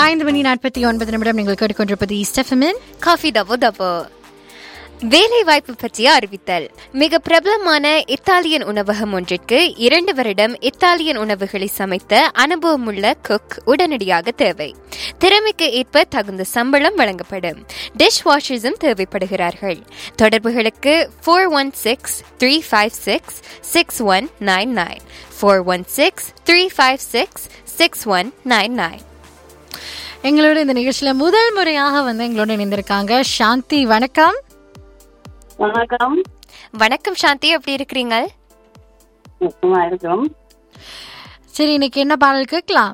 ஐந்து மணி நாற்பத்தி ஒன்பது நிமிடம் நீங்கள் கேட்டுக்கொண்டிருப்பது ஸ்டெஃபமின் காஃபி டபோ டபோ வேலை வாய்ப்பு பற்றிய அறிவித்தல் மிக பிரபலமான இத்தாலியன் உணவகம் ஒன்றிற்கு இரண்டு வருடம் இத்தாலியன் உணவுகளை சமைத்த அனுபவமுள்ள குக் உடனடியாக தேவை திறமைக்கு ஏற்ப தகுந்த சம்பளம் வழங்கப்படும் டிஷ் வாஷர்ஸும் தேவைப்படுகிறார்கள் தொடர்புகளுக்கு four one six three five six six one nine nine four one six three five six six one nine nine எங்களோட இந்த நிகழ்ச்சியில முதல் முறையாக வந்து எங்களோட இணைந்திருக்காங்க சாந்தி வணக்கம் வணக்கம் வணக்கம் சாந்தி எப்படி இருக்கிறீங்க சும்மா இருக்கிறோம் சரி இன்னைக்கு என்ன பாடல் கேட்கலாம்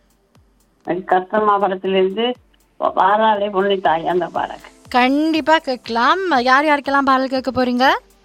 கத்தம்மா படத்திலிருந்து வாராளே பொன்னித்தாய் அந்த பாடல் கண்டிப்பா கேட்கலாம் யார் யாருக்கெல்லாம் பாடல் கேட்க போறீங்க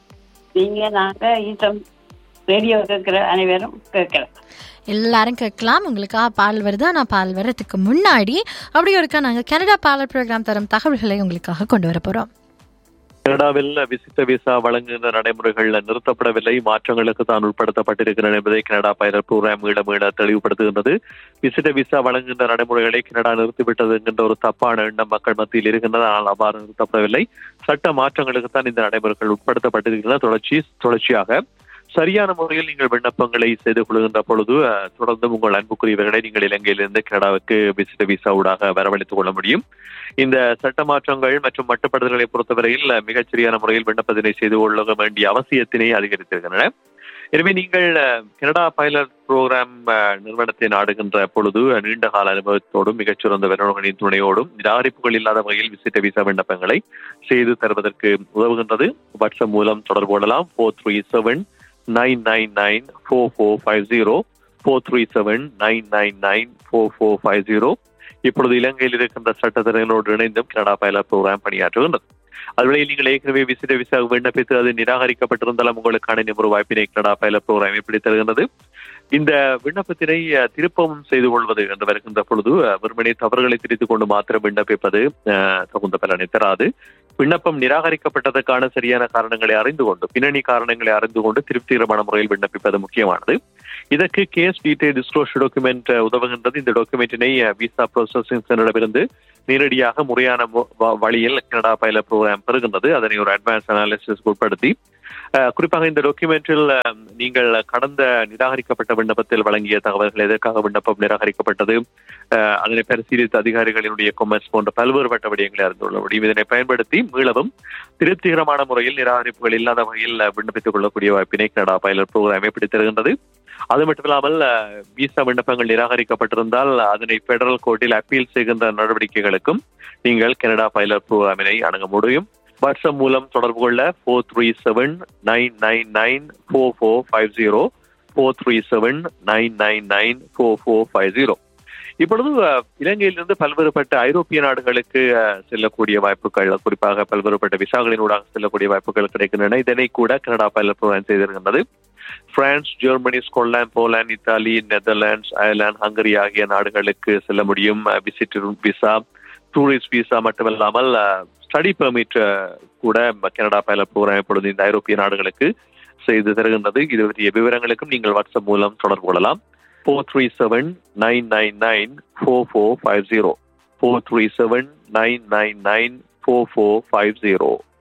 நீங்க நாங்க ஈட்டம் ரேடியோ கேட்கிற அனைவரும் கேட்கிறோம் எல்லாரும் கேட்கலாம் உங்களுக்காக பாடல் வருது ஆனால் பாடல் வர்றதுக்கு முன்னாடி அப்படி ஒருக்கா நாங்கள் கனடா பாடல் ப்ரோக்ராம் தரும் தகவல்களை உங்களுக்காக கொண்டு வர போறோம் கனடாவில் விசிட்ட விசா வழங்குகின்ற நடைமுறைகள் நிறுத்தப்படவில்லை மாற்றங்களுக்கு தான் உட்படுத்தப்பட்டிருக்கிறன என்பதை கனடா பைலட் புரோகிராம் மீள மீள தெளிவுபடுத்துகின்றது விசிட்ட விசா வழங்குகின்ற நடைமுறைகளை கனடா நிறுத்திவிட்டது என்கின்ற ஒரு தப்பான எண்ணம் மக்கள் மத்தியில் இருக்கின்றது ஆனால் அவ்வாறு நிறுத்தப்படவில்லை சட்ட மாற்றங்களுக்கு தான் இந்த நடைமுறைகள் உட்படுத்தப்பட்டிருக்கின்றன தொடர்ச்சி தொடர்ச்சியாக சரியான முறையில் நீங்கள் விண்ணப்பங்களை செய்து கொள்கின்ற பொழுது அஹ், தொடர்ந்து உங்கள் அன்புக்குரியவர்களை நீங்கள் இலங்கையிலிருந்து கனடாவுக்கு விசிட்ட விசா ஊடாக வரவழைத்துக் கொள்ள முடியும் இந்த சட்ட மாற்றங்கள் மற்றும் மட்டுப்படுத்தல்களை பொறுத்தவரையில் அஹ், மிகச் சரியான முறையில் விண்ணப்பத்தினை செய்து கொள்ள வேண்டிய அவசியத்தினை அதிகரித்திருக்கின்றன எனவே நீங்கள் அஹ், கனடா பைலட் புரோகிராம் அஹ், நிறுவனத்தை நாடுகின்ற பொழுது அஹ், நீண்ட கால அனுபவத்தோடும் மிகச்சிறந்த வல்லுநர்களின் துணையோடும் நிராகரிப்புகள் இல்லாத வகையில் விசிட்ட விசா விண்ணப்பங்களை செய்து தருவதற்கு உதவுகின்றது வாட்ஸ்அப் மூலம் தொடர்பு கொள்ளலாம் four three seven nine nine nine four four five zero four three seven nine nine nine four four five zero இப்பொழுது இலங்கையில் இருக்கின்ற சட்டத்திறனோடு இணைந்தும் கனடா பைலட் ப்ரோக்ராம் பணியாற்றுகின்றது அதுவரை நீங்கள் ஏற்கனவே விசிட்ட விசா விண்ணப்பித்து அது நிராகரிக்கப்பட்டிருந்தாலும் உங்களுக்கான இன்னும் ஒரு வாய்ப்பினை கனடா பைலட் ப்ரோக்ராம் எப்படி தருகின்றது இந்த விண்ணப்பத்தினை அஹ், திருப்பவும் செய்து கொள்வது என்று வருகின்ற பொழுது அஹ், வெறுமனே தவறுகளை திரித்துக் கொண்டு மாத்திரம் விண்ணப்பிப்பது அஹ், தகுந்த பலனை தராது விண்ணப்பம் நிராகரிக்கப்பட்டதற்கான சரியான காரணங்களை அறிந்து கொண்டு பின்னணி காரணங்களை அறிந்து கொண்டு திருப்திகரமான முறையில் விண்ணப்பிப்பது முக்கியமானது இதற்கு கேஸ் டீடைல் டிஸ்க்ளோஷர் டாக்குமெண்ட் உதவுகின்றது இந்த டாக்குமெண்டினை விசா ப்ராசஸிங் சென்டரிடமிருந்து நேரடியாக முறையான மு- வ- வழியில் கனடா பைலட் ப்ரோக்ராம் பெறுகின்றது அதனை ஒரு அட்வான்ஸ் அனாலிசிஸ் உட்படுத்தி அஹ், குறிப்பாக இந்த டாக்குமெண்டில் நீங்கள் கடந்த நிராகரிக்கப்பட்ட விண்ணப்பத்தில் வழங்கிய தகவல்கள் எதற்காக விண்ணப்பம் நிராகரிக்கப்பட்டது அஹ், அதனை பரிசீலித்த அதிகாரிகளினுடைய கொமெண்ட்ஸ் போன்ற பல்வேறுபட்ட விடயங்களை அறிந்து கொள்ள முடியும் இதனை பயன்படுத்தி மீளவும் திருப்திகரமான முறையில் நிராகரிப்புகள் இல்லாத வகையில் அஹ், விண்ணப்பித்துக் கொள்ளக்கூடிய வாய்ப்பினை கனடா பைலட் ப்ரோக்ராம் எப்படி தருகின்றது அது மட்டுமில்லாமல் அஹ், விசா விண்ணப்பங்கள் நிராகரிக்கப்பட்டிருந்தால் அதனை பெடரல் கோர்ட்டில் அப்பீல் செய்கின்ற நடவடிக்கைகளுக்கும் நீங்கள் கனடா பைலட் ப்ரோக்ராமினை அணுக முடியும் வாட்ஸ்அப் மூலம் தொடர்பு கொள்ள four three seven nine nine nine four four five zero four three seven nine nine nine four four five zero இப்பொழுது அஹ், இலங்கையிலிருந்து பல்வேறுபட்ட ஐரோப்பிய நாடுகளுக்கு அஹ், செல்லக்கூடிய வாய்ப்புகள் குறிப்பாக பல்வேறுபட்ட விசாகளினூடாக செல்லக்கூடிய வாய்ப்புகள் கிடைக்கின்றன இதனை கூட கனடா பைலட் ப்ரோக்ராம் செய்திருக்கின்றது France Germany Scotland Poland Italy Netherlands Ireland Hungary ஆகிய நாடுகளுக்கு செல்ல முடியும் விசிட் விசா டூரிஸ்ட் விசா மட்டுமல்லாமல் ஸ்டடி பெர்மிட் கூட கனடா பைலட் ப்ரோக்ராம் இப்பொழுது இந்த ஐரோப்பிய நாடுகளுக்கு செய்து தருகின்றது இது பற்றிய விவரங்களுக்கும் நீங்கள் வாட்ஸ்அப் மூலம் தொடர்பு கொள்ளலாம் four three seven nine nine nine four four five zero four three seven nine nine nine four four five zero